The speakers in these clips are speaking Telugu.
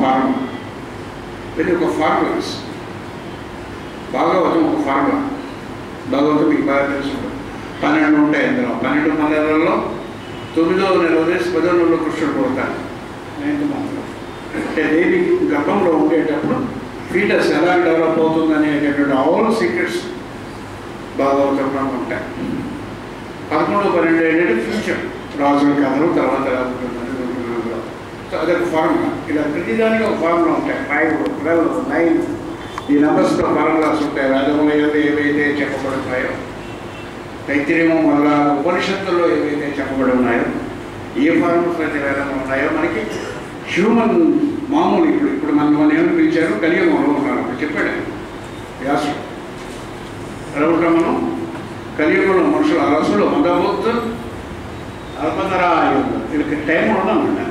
ఫార్ములా ఇది ఒక ఫార్ములాస్ భాగవతం ఒక ఫార్ములా భాగవతం మీకు బాగా తెలుసు పన్నెండు ఉంటాయి ఇందులో పన్నెండు నెలలలో తొమ్మిదో నెల వదిలేసి పదో నెలలో కృష్ణుడు పుడతాడు నైన్త్ మంత్లో అంటే దేవి గర్భంలో ఉండేటప్పుడు ఫీటస్ ఎలా డెవలప్ అవుతుంది అనేటటువంటి ఆల్ సీక్రెట్స్ భాగవతంలో ఉంటాయి పదకొండు పన్నెండు ఏంటంటే ఫ్యూచర్ రాజుల కథలు తర్వాత సో అదొక ఫార్ములా ఇలా ప్రతిదానికి ఒక ఫార్ములా ఉంటాయి ఫైవ్ ట్వెల్వ్ నైన్ ఈ నెంబర్స్లో ఫార్ములాస్ ఉంటాయి వేదములు ఏవైతే చెప్పబడుతున్నాయో తైత్రీయము వల్ల ఉపనిషత్తుల్లో ఏవైతే చెప్పబడి ఉన్నాయో ఏ ఫార్ములాస్ అయితే వేదంలో ఉన్నాయో మనకి హ్యూమన్ మామూలు ఇప్పుడు ఇప్పుడు మనం మన ఏమని పిలిచారు కలియుగంలో ఉన్నారు అప్పుడు చెప్పాడు వ్యాసుడు ఎలా ఉంటాం మనం కలియుగంలో మనుషులు అరసులు మందబుద్ధు అల్పతరాయుడు వీళ్ళకి టైం ఉండదన్నమాట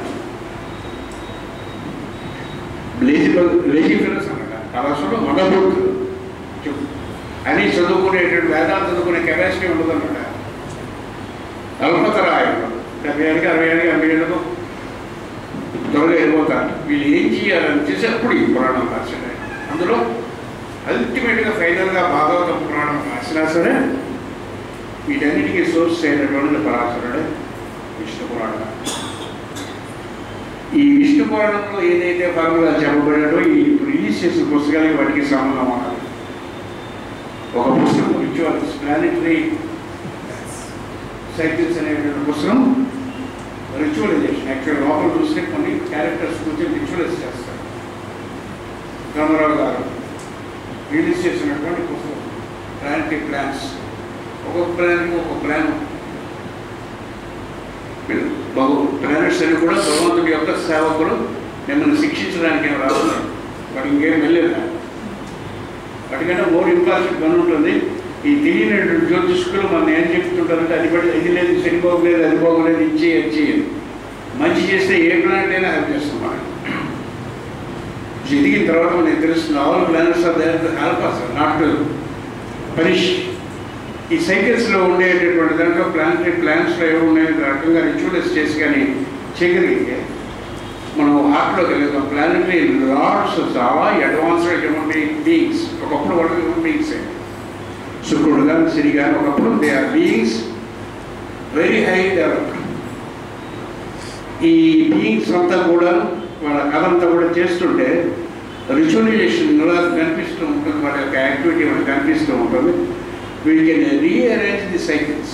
లేజీ లేజీ ఫిలస్ అన్నమాట అరసులు మందబుద్ధు అని చదువుకునేటువంటి వేదాలు చదువుకునే కెపాసిటీ ఉండదన్నమాట అల్పతరాయుడు డెబ్బై ఏళ్ళకి అరవై ఏళ్ళకి ఎనభై ఏళ్ళకు త్వరగా వెళ్ళిపోతారు వీళ్ళు ఏం చేయాలని చేసి అప్పుడు ఈ పురాణం రాశారు అందులో అల్టిమేట్గా ఫైనల్గా భాగవతం పురాణం రాసినా సరే వీటన్నిటికీ సోర్స్ అయినటువంటి పరాశరుడే విష్ణు పురాణం ఈ విష్ణు పురాణంలో ఏదైతే ఫార్ములా చెప్పబడినో ఈ రిలీజ్ చేసిన పుస్తకాలకి వాటికి సంబంధం ఉన్నది ఒక పుస్తకం రిచువల్స్ ప్లానిటరీ సైకిల్స్ అనేటువంటి పుస్తకం రిచువలైజేషన్ యాక్చువల్ లోపల చూస్తే కొన్ని క్యారెక్టర్స్ గురించి రిచువలైజ్ చేస్తారు రామారావు గారు రిలీజ్ చేసినటువంటి పుస్తకం ప్లానిటరీ ప్లాన్స్ ఒక్కొక్క ప్లాన్కి ఒక్కొక్క ప్లాన్ బహు ప్లానెట్స్ అని కూడా భగవంతుడి యొక్క సేవకులు మిమ్మల్ని శిక్షించడానికి ఏం రాస్తున్నారు వాడు ఇంకేం వెళ్ళలేదు వాటికంటే మోర్ ఇంపార్టెంట్ పని ఉంటుంది ఈ తెలియనటువంటి జ్యోతిష్కులు మనం ఏం చెప్తుంటారంటే అది పడి ఇది లేదు శని బాగోలేదు అది బాగోలేదు ఇచ్చి ఇచ్చి మంచి చేస్తే ఏ ప్లానెట్ అయినా హెల్ప్ చేస్తాం మనం ఎదిగిన తర్వాత మనకి తెలుస్తుంది all planets are there help us not to punish ఈ సైకిల్స్లో ఉండేటటువంటి దాంట్లో ప్లానటరీ ప్లాన్స్లో ఏమి ఉన్నాయో రకంగా రిచువలైజ్ చేసి కానీ చేయగలిగితే మనం హార్ట్లోకి వెళ్తాం ప్లానటరీ లార్డ్స్ చాలా అడ్వాన్స్డ్ హ్యూమన్ బీయింగ్స్ ఒకప్పుడు వాళ్ళు హ్యూమన్ బీయింగ్స్ శుక్రుడు కానీ శని కానీ ఒకప్పుడు they are beings very high developed ఈ బీయింగ్స్ అంతా కూడా వాళ్ళ కథ అంతా కూడా చేస్తుంటే రిచువలైజేషన్ ఇలా కనిపిస్తూ ఉంటుంది వాటి యొక్క యాక్టివిటీ మనకు కనిపిస్తూ ఉంటుంది we can rearrange the cycles.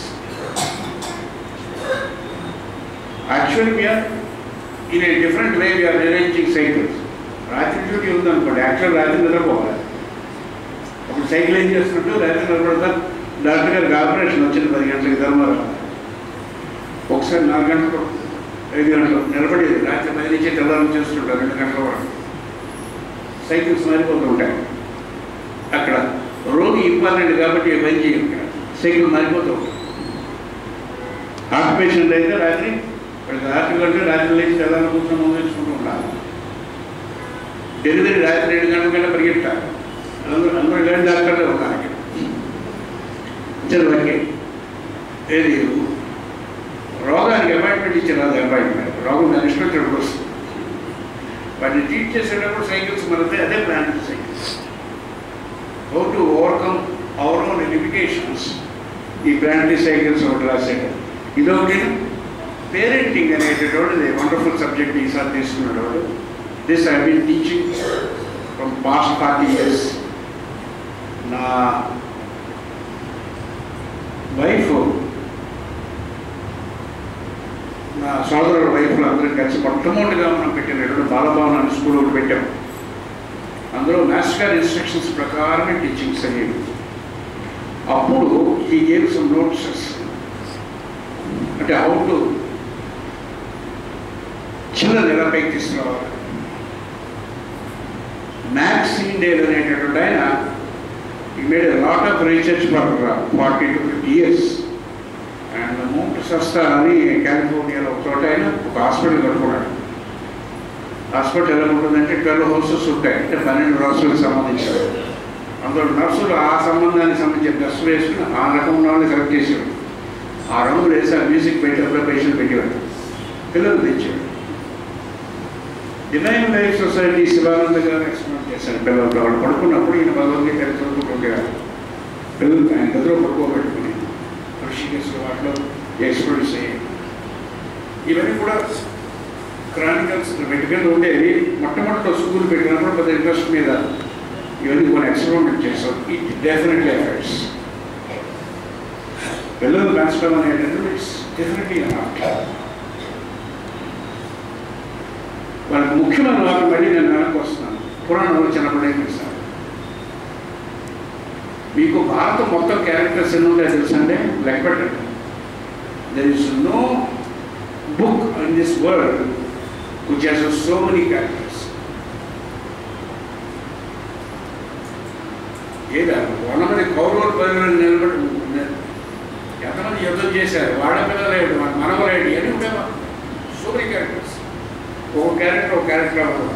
Actually, we are in a different way, we are arranging cycles. రాత్రి డ్యూటీ ఉందనుకోండి యాక్చువల్ రాత్రి నిద్రపోవాలి అప్పుడు సైకిల్ ఏం చేస్తుంటూ రాత్రి నిద్రపడతా డాక్టర్ గారికి ఆపరేషన్ వచ్చింది పది గంటలకి ధర్మవరం ఒకసారి నాలుగు గంటలకు ఐదు గంటలు నిలబడేది రాత్రి పది నుంచి తెల్లారం చేస్తుంటారు రెండు గంటల వరకు సైకిల్స్ మారిపోతూ ఉంటాయి అక్కడ రోగి ఇంపార్టెంట్ కాబట్టి పని చేయం సైకిల్ మారిపోతూ ఉంటుంది హార్ట్ పేషెంట్ అయితే రాత్రి వాడికి రాత్రి కంటే రాత్రి లేచి తెల్లారి కూర్చొని ముందు తెచ్చుకుంటూ ఉండాలి డెలివరీ రాత్రి ఏడు గంటల కంటే పరిగెట్టాలి అందరూ అందరూ లేని డాక్టర్లే ఉన్నారు ఇక్కడ ఇచ్చిన వరకే ఏది రోగానికి అపాయింట్మెంట్ ఇచ్చారు అది అపాయింట్మెంట్ రోగం దాని ఇష్టం వస్తుంది వాటిని ట్రీట్ చేసేటప్పుడు సైకిల్స్ మనతే అదే plan cycles how to overcome our own limitations ఈ ప్లానటరీ సైకిల్స్ ఒకటి రాశాడు ఇదొకటి పేరెంటింగ్ అనేటటువంటిది వండర్ఫుల్ సబ్జెక్ట్ ఈసారి తీసుకున్నాడు వాడు this I been teaching from past forty years నా వైఫ్ నా సోదరుల వైఫ్లు అందరూ కలిసి మొట్టమొదటిగా మనం పెట్టినటువంటి బాలభవనాన్ని స్కూల్ ఒకటి పెట్టాం అందులో మాస్టర్ గారి ఇన్స్ట్రక్షన్స్ ప్రకారమే టీచింగ్స్ అయ్యేవి అప్పుడు ఈ గేమ్ సమ్ నోట్సెస్ అంటే హౌ టు చిన్నది ఎలా పైకి తీసుకురావాలి మ్యాక్స్ ఇండేల్ అనేటటువంటి ఆయన ఈ made lot of research for forty to fifty years and mount Shasta అని కాలిఫోర్నియాలో ఒక చోట ఆయన ఒక హాస్పిటల్ కట్టుకున్నాడు హాస్పిటల్ ఎలా ఉంటుందంటే ట్వెల్వ్ హౌసెస్ ఉంటాయి అంటే పన్నెండు రాష్ట్రాలకు సంబంధించినవి అందులో నర్సులు ఆ సంబంధానికి సంబంధించిన డ్రెస్ వేసుకుని ఆ రకం వాళ్ళని సెలెక్ట్ చేసేవాడు ఆ రంగులు వేసి ఆ మ్యూజిక్ పెట్టేప్పుడు పేషెంట్ పెట్టేవాడు పిల్లలు తెచ్చేవాడు డినైన్ లైఫ్ సొసైటీ శివానంద గారు ఎక్స్ప్లెయిన్ చేశారు పిల్లలతో వాళ్ళు పడుకున్నప్పుడు ఈయన భగవద్గీత చదువుకుంటుండేవారు పిల్లలు ఆయన గదిలో పడుకోబెట్టుకుని ఋషికేశ్వర వాటిలో ఎక్స్ప్లెయిన్స్ అయ్యాయి ఇవన్నీ కూడా క్రానికల్స్ వెంటనే ఉండేవి మొట్టమొదటి స్కూల్ పెట్టినప్పుడు పెద్ద ఇంట్రెస్ట్ మీద ఇవన్నీ కొన్ని ఎక్స్పెరిమెంట్ చేస్తాం ఇట్ డెఫినెట్లీ ఎఫెక్ట్స్ పిల్లలు పెంచడం అనేటటువంటి ఇట్స్ డెఫినెట్లీ నాట్ వాళ్ళకి ముఖ్యమైన వారు మళ్ళీ నేను వెనక్కి వస్తున్నాను పురాణంలో చిన్నప్పుడే చూస్తాను మీకు భారతం మొత్తం క్యారెక్టర్స్ ఎన్ని ఉంటాయో తెలుసంటే లెక్క పెట్టండి there is no book in this world which has so many characters ఏదా వంద మంది కౌరవుల పదవులను నిలబడి ఎంతమంది యుద్ధం చేశారు వాళ్ళ పిల్లలేడు మన మనవలేడు అని ఉండేవా సో మెనీ క్యారెక్టర్స్ ఒక క్యారెక్టర్ ఒక క్యారెక్టర్ అవ్వదు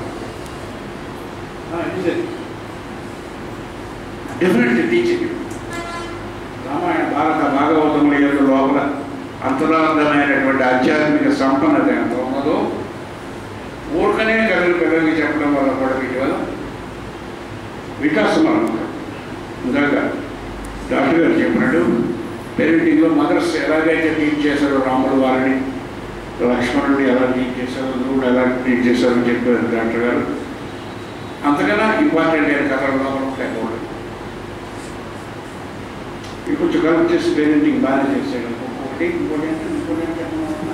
డిఫరెంట్ టీచింగ్ రామాయణ భారత భాగవతముల యొక్క లోపల అంతరార్థమైనటువంటి ఆధ్యాత్మిక సంపన్నత ఎంత ఉన్నదో ఊరికనే కథలు పిల్లలకి చెప్పడం వల్ల కూడా వీటి వల్ల వికాసం అన్నమాట ఇందాక డాక్టర్ గారు చెప్పినట్టు పేరెంటింగ్లో మదర్స్ ఎలాగైతే టీచ్ చేశారో రాముడు వారిని లక్ష్మణుడిని ఎలా టీచ్ చేశారో నువ్వు ఎలా టీచ్ చేశారో చెప్పారు డాక్టర్ గారు అంతకన్నా ఇంపార్టెంట్ అయిన కథలు లోపల ఉంటాయి కూడా ఇది కొంచెం కరెక్ట్ చేసి పేరెంటింగ్ బాగా చేశాడు ఒకటి ఇంకోటి ఏంటి ఇంకోటి ఏంటి చెప్పమన్నా?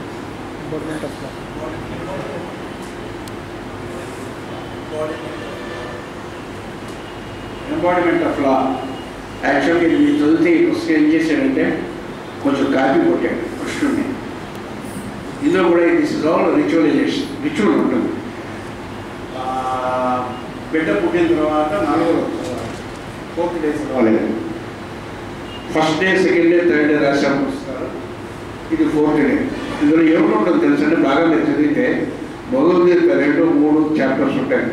ఎంబాడిమెంట్ ఆఫ్ లా యాక్చువల్గా ఇది మీరు చదివితే ఈ పుస్తకం ఏం చేశాడంటే కొంచెం కాపీ కొట్టాడు కృష్ణుడిని ఇందులో కూడా this is all ritualization ritual ఉంటుంది ఆ, బిడ్డ పుట్టిన తర్వాత నాలుగో ఫోర్త్ డేస్ రాలేదు first day second day third day రాశాము వస్తారు ఇది ఫోర్త్ డే ఇందులో ఏముంటుందో తెలుసంటే బాగా మీరు చదివితే భగవద్గీత రెండు మూడు చాప్టర్స్ ఉంటాయి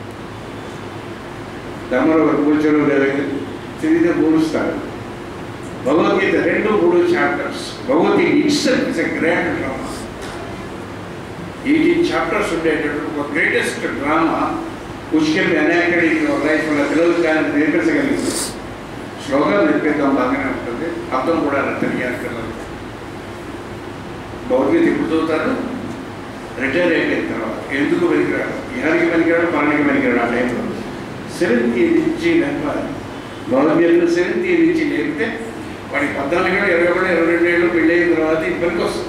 ధర్మలో కూర్చొని తిరిగితే పూరుస్తారు భగవద్గీత రెండు మూడు chapters Bhagavad Gita it's it's a great drama eighteen chapters ఉండేటటువంటి ఒక greatest drama which can be enacted in your life మన పిల్లలు కానీ నేర్పించగలిగింది శ్లోకాలు నేర్పిద్దాం బాగానే ఉంటుంది అర్థం కూడా తెలియాలి పిల్లలు భగవద్గీత ఎప్పుడు చదువుతారు రిటైర్ అయిపోయిన తర్వాత ఎందుకు పనికిరాడు ఇహానికి పనికిరాడు పరానికి పనికిరాడు ఆ టైంలో సెవెంత్ నుంచి నేర్పాలి భగవద్గీతను సెవెంత్ నుంచి నేర్పితే వాడికి పద్నాలుగు ఏళ్ళు ఇరవై ఏళ్ళు ఇరవై రెండు ఏళ్ళు పెళ్ళి అయిన తర్వాత ఈ పనికి వస్తుంది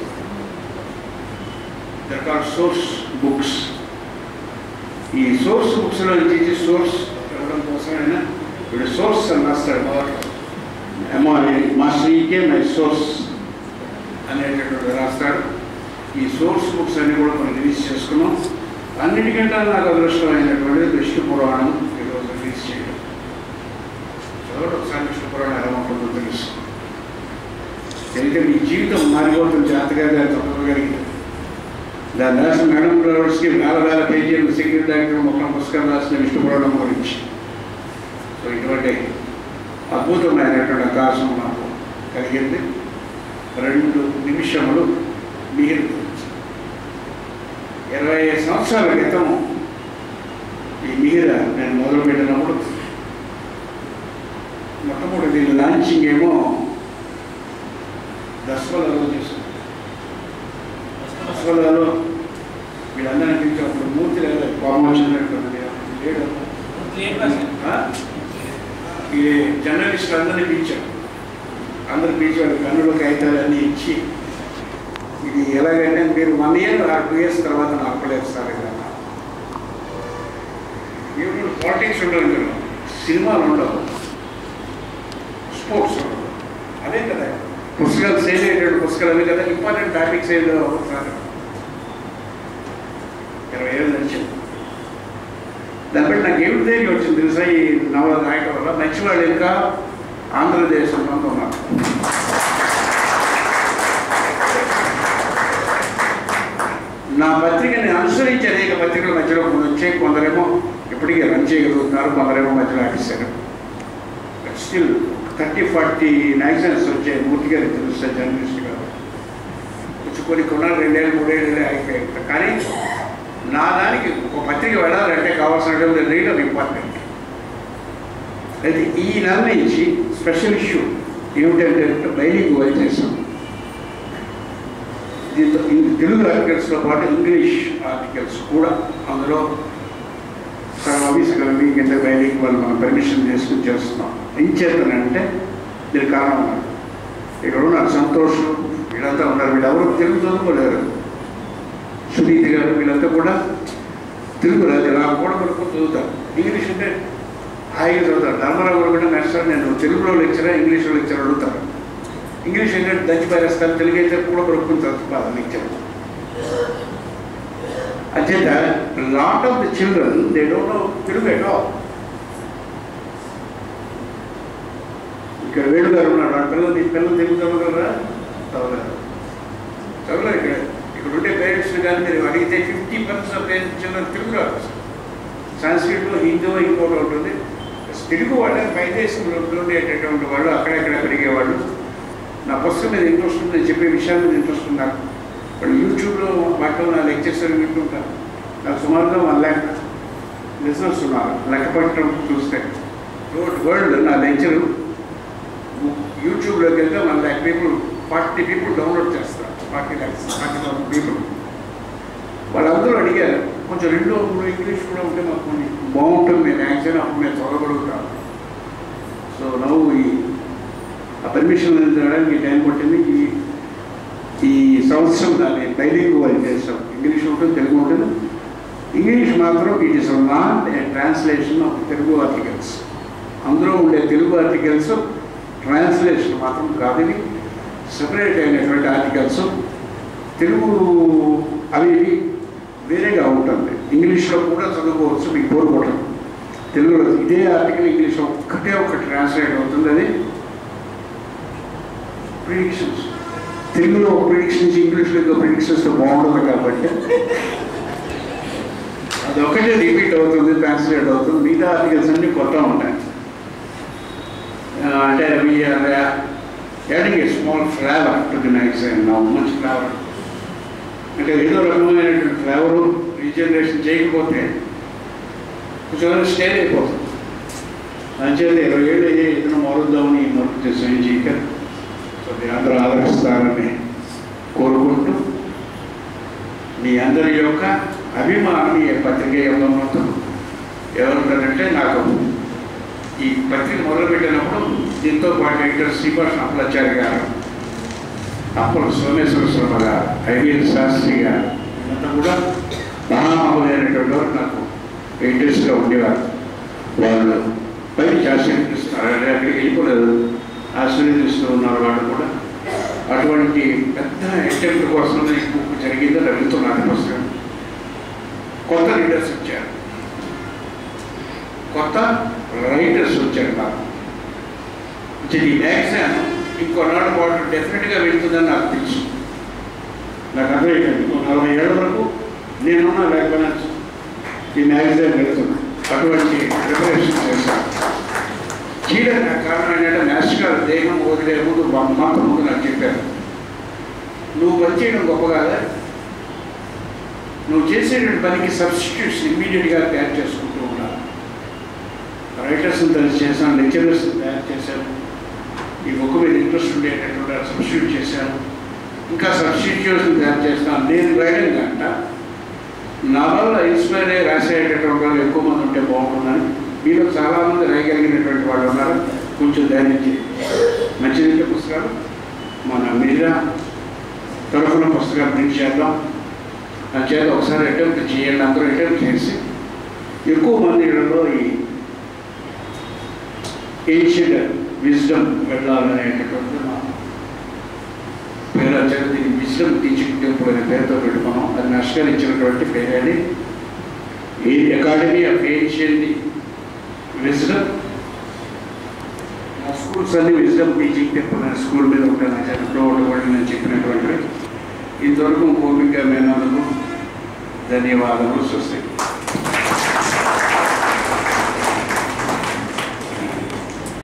దట్ ఆర్ సోర్స్ బుక్స్ ఈ సోర్స్ బుక్స్లో నుంచి సోర్స్ ఇవ్వడం కోసమైనా ఇప్పుడు సోర్స్ అని రాస్తాడు మొదట్లో అమ్మా మాస్టర్ ఈకే మై సోర్స్ అనేటటువంటి రాస్తాడు ఈ సోర్స్ బుక్స్ అన్ని కూడా మనం రిలీజ్ చేసుకున్నాం అన్నిటికంటే నాకు అదృష్టమైనటువంటి విష్ణు పురాణం ఈరోజు రిలీజ్ చేయడం చదవడం ఒకసారి విష్ణు పురాణం ఎలా ఉంటుందో తెలుసు ఎందుకంటే మీ జీవితం మారిపోతుంది జాతగా తప్పగలిగింది దాని రాసిన మేడం ఫ్లవర్స్కి వేల వేల పేజీలు సీక్రెట్ డాక్టర్ మొత్తం పుస్తకం రాసిన విష్ణు పురాణం గురించి సో ఇటువంటి అద్భుతమైనటువంటి అవకాశం నాకు కలిగింది రెండు నిమిషములు మీరు గురించి ఇరవై సంవత్సరాల క్రితం ఈ మిహిర నేను మొదలుపెట్టినప్పుడు మొట్టమొదటి దీని లాంచింగ్ ఏమో దసరాలో చేశాను దసరాలో వీళ్ళందరినీ పిలిచినప్పుడు మూర్తి లేదా కోపం వచ్చినటువంటి లేడు ఆ? ఈ జర్నలిస్ట్ అందరినీ పిలిచాం అందరు పిలిచి వాళ్ళకి కన్నులు కాగితాలు అన్నీ ఇచ్చి ఇది ఎలాగంటే మీరు వన్ ఇయర్ ఆ టూ ఇయర్స్ తర్వాత నాకు అప్పలేస్తారు కదా మీరు పాలిటిక్స్ ఉండవు ఇందులో సినిమాలు ఉండవు స్పోర్ట్స్ ఉండవు అదే కదా పుస్తకాలు సేల్ అయ్యేటువంటి పుస్తకాలు అవి కదా ఇంపార్టెంట్ టాపిక్స్ ఏదో అవుతారు ఇరవై ఏళ్ళు నచ్చింది దాన్ని బట్టి నాకు ఏమిటి ధైర్యం వచ్చింది తెలుసా ఈ నవల రాయటం వల్ల మంచివాళ్ళు ఇంకా ఆంధ్రదేశంలో ఉన్నారు నా పత్రికని అనుసరించి అనేక పత్రికల మధ్యలో కొన్ని వచ్చాయి కొందరేమో ఇప్పటికీ రన్ చేయగలుగుతున్నారు కొందరేమో మధ్యలో ఆపేశారు స్టిల్ థర్టీ ఫార్టీ మ్యాగజైన్స్ వచ్చాయి మూర్తి గారికి తెలుస్తాయి జర్నలిస్ట్ గారు కొంచెం కొన్ని కొన్నాళ్ళు రెండేళ్ళు మూడేళ్ళు అయిపోయాయి కానీ నా దానికి ఒక పత్రిక వెళ్ళాలంటే కావాల్సినటువంటి రీడర్ ఇంపార్టెంట్ అయితే ఈ నెల నుంచి స్పెషల్ ఇష్యూ ఏమిటంటే బైలింగ్ చేసాం దీంతో ఇం- తెలుగు ఆర్టికల్స్తో పాటు ఇంగ్లీష్ ఆర్టికల్స్ కూడా అందులో సగం అవి సగం అవి కింద బయటికి వాళ్ళు మనం పర్మిషన్ చేసుకుని చేస్తున్నాం ఏం చేస్తానంటే దీనికి కారణం ఉన్నారు ఇక్కడ ఉన్నారు సంతోష్ వీళ్ళంతా ఉన్నారు వీళ్ళెవరు తెలుగు చదువుకోలేరు సునీతి గారు వీళ్ళంతా కూడా తెలుగు రాదు ఇలా కూడా కొడుకు చదువుతారు ఇంగ్లీష్ అంటే హాయిగా చదువుతారు ధర్మరావు గారు కూడా నెక్స్ట్ నేను తెలుగులో లెక్చరా ఇంగ్లీష్లో లెక్చర్ అడుగుతారు ఇంగ్లీష్ ఏంటంటే దంచి పారేస్తారు తెలుగు అయితే కూడా కొడుకుని చదువుతారు లెక్చర్ అంచేత lot of the children they don't know Telugu at all ఇక్కడ వేణు గారు ఉన్నాడు ఆ పిల్లలు నీ పిల్లలు తెలుగు చదవగలరా చదవలేరు చదవలేరు ఇక్కడ ఇక్కడ ఉండే పేరెంట్స్ కానీ మీరు అడిగితే fifty percent of parents children Telugu రాదు సంస్కృతిలో హిందూ ఇంకోటి ఉంటుంది తెలుగు వాళ్ళని పైదేశంలో ఉండేటటువంటి వాళ్ళు అక్కడెక్కడ పెరిగేవాళ్ళు నా పుస్తకం మీద ఇంట్రెస్ట్ ఉంది నేను చెప్పే విషయాల మీద ఇంట్రెస్ట్ ఉంది నాకు వాళ్ళు యూట్యూబ్లో వాటిలో నా లెక్చర్స్ అవి వింటుంటాను నాకు సుమారుగా వన్ ల్యాక్ లిసనర్స్ ఉన్నారు లెక్క పట్టడం చూస్తే వరల్డ్ నా లెక్చర్ యూట్యూబ్లోకి వెళ్తే one lakh people forty people download చేస్తారు forty lakhs forty thousand people వాళ్ళందరూ అడిగారు కొంచెం రెండో మూడు ఇంగ్లీష్ కూడా ఉంటే మాకు కొన్ని బాగుంటుంది నేను యాక్చువల్ అప్పుడు నేను చదవగలుగుతాను సో నవ్వు ఈ ఆ పర్మిషన్ తీయడానికి టైం పట్టింది ఈ ఈ సంవత్సరం దాన్ని బైలింగ్ వాళ్ళు చేస్తాం ఇంగ్లీష్ ఉంటుంది తెలుగు ఉంటుంది ఇంగ్లీష్ మాత్రం it is not a translation of Telugu articles అందులో ఉండే తెలుగు ఆర్టికల్స్ ట్రాన్స్లేషన్ మాత్రం కాదు ఇవి సపరేట్ అయినటువంటి ఆర్టికల్స్ తెలుగు అవి ఇవి వేరేగా ఉంటుంది ఇంగ్లీష్లో కూడా చదువుకోవచ్చు మీకు కోరుకోవటం తెలుగులో ఇదే ఆర్టికల్ ఇంగ్లీష్లో ఒక్కటే ఒకటి ట్రాన్స్లేట్ అవుతుంది అది ప్రిడిక్షన్స్ తెలుగులో ఒక ప్రిడిక్షన్స్ ఇంగ్లీష్లో ఇంకో ప్రిడిక్షన్స్ బాగుంటుంది కాబట్టి అది ఒకటే రిపీట్ అవుతుంది ట్రాన్స్లేట్ అవుతుంది మిగతా ఆర్టికల్స్ అన్నీ కొత్త ఉంటాయి ఆ, అంటే అవి adding a small flavour to the magazine నా మంచి ఫ్లేవర్ అంటే ఏదో రకమైనటువంటి ఫ్లేవరు రీజనరేషన్ చేయకపోతే కొంచెం స్టేల్ అయిపోతుంది అంచేత ఇరవై ఏళ్ళు అయ్యే ఏదైనా మారుద్దామని ఈ మొదటి చేసాం చేయక సో మీరు అందరూ ఆదరిస్తారని కోరుకుంటూ మీ అందరి యొక్క అభిమానం ఈ పత్రిక యొక్క మొత్తం ఎవరుంటారంటే నాకు ఈ పత్రిక మొదలుపెట్టినప్పుడు దీంతో పాటు ఎడిటర్ శ్రీభాష్ అప్పలాచారి గారు అప్పల సోమేశ్వర శర్మ గారు ఐవీఎల్ శాస్త్రి గారు ఇదంతా కూడా మహామహులైనటువంటి వారు నాకు ఎడిటర్స్గా ఉండేవారు వాళ్ళు పైకి ఆశీర్వదిస్తున్నారు అంటే అక్కడికి వెళ్ళిపోలేదు ఆశీర్వదిస్తూ ఉన్నారు వాళ్ళు కూడా అటువంటి పెద్ద అటెంప్ట్ కోసం ఈ బుక్ జరిగిందని వెళ్తున్నాను పుస్తకం కొత్త రీడర్స్ వచ్చారు కొత్త రైటర్స్ వచ్చారు నాకు ఇది ఈ మ్యాగజైన్ ఇంకొన్నాళ్ళ పాటు డెఫినెట్గా వెళ్తుందని నాకు తెలుసు నాకు అర్థమైంది ఇంకో నలభై ఏళ్ళ వరకు నేనున్నా లేకపోయినా ఈ మ్యాగజైన్ వెళ్తున్నా అటువంటి ప్రిపరేషన్ చేశాను చేయడానికి నాకు కారణం ఏంటంటే మాస్టర్ గారు దేహం వదిలే ముందు మాత్రం ముందు నాకు చెప్పారు నువ్వు పని చేయడం గొప్ప కాదా నువ్వు చేసేటువంటి పనికి సబ్స్టిట్యూట్స్ ఇమ్మీడియట్గా తయారు చేసుకుంటూ ఉండాలి రైటర్స్ని తయారు చేశాను లెక్చరర్స్ని తయారు చేశాను ఈ బుక్ మీద ఇంట్రెస్ట్ ఉండేటటువంటి సబ్స్టిట్యూట్ చేశాను ఇంకా సబ్స్టిట్యూట్స్ని తయారు చేస్తాను నేను రాయడం కంట నా వల్ల ఇన్స్పైర్ అయ్యి రాసేటటువంటి వాళ్ళు ఎక్కువ మంది ఉంటే బాగుంటుందని మీలో చాలామంది రాయగలిగినటువంటి వాళ్ళు ఉన్నారు కొంచెం ధైర్యం చేయండి మంచిదంటే పుస్తకాలు మన మీరా తరఫున పుస్తకాలు ప్రింట్ చేద్దాం నా చేత ఒకసారి అటెంప్ట్ చేయండి అందరూ అటెంప్ట్ చేసి ఎక్కువ మంది ఇళ్లలో ఈ ఏన్షియంట్ విజ్డమ్ వెళ్ళాలనేటటువంటి మా పేరు వచ్చారు దీన్ని విజ్డమ్ టీచింగ్ టెంపుల్ అనే పేరుతో పెట్టుకున్నాం అది నష్టాలు ఇచ్చినటువంటి పేరు అది ఈ అకాడమీ ఆఫ్ ఏన్షియంట్ విజ్డమ్ ఆ స్కూల్స్ అన్ని విజ్డమ్ టీచింగ్ టెంపుల్ అనే స్కూల్ మీద ఉంటాయి నా చేతిలో ఒకటి నేను చెప్పినటువంటి ఇంతవరకు కోపిక మేనందుకు ధన్యవాదములు స్వస్తి